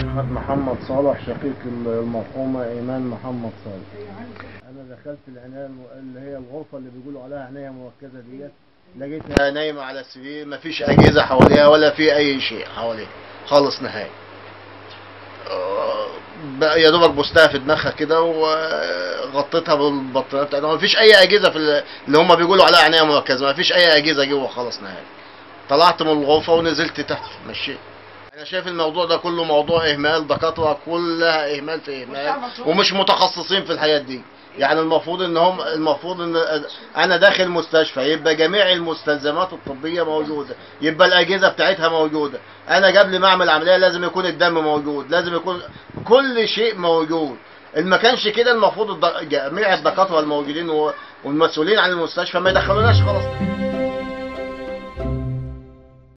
مح- محمد صالح شقيق المرحومة إيمان محمد صالح أنا دخلت العناية الم- اللي هي الغرفة اللي بيقولوا عليها عناية مركزة ديت لقيتها نايمة على السرير مفيش أجهزة حواليها ولا في أي شيء حواليها خالص نهائي آه، بقى يا دوبك بوستها في دماغها كده وغطيتها بالبطانية بتاعتها مفيش أي أجهزة في ال- اللي هم بيقولوا عليها عناية مركزة مفيش أي أجهزة جوه خالص نهائي طلعت من الغرفة ونزلت تحت مشيت انا شايف الموضوع ده كله موضوع اهمال دكاتره كلها اهمال في اهمال ومش متخصصين في الحاجات دي يعني المفروض ان هم المفروض ان انا داخل مستشفى يبقى جميع المستلزمات الطبيه موجوده يبقى الاجهزه بتاعتها موجوده انا قبل ما اعمل عمليه لازم يكون الدم موجود لازم يكون كل شيء موجود ان ما كانش كده المفروض الد- جميع الدكاتره الموجودين و- والمسؤولين عن المستشفى ما يدخلوناش خلاص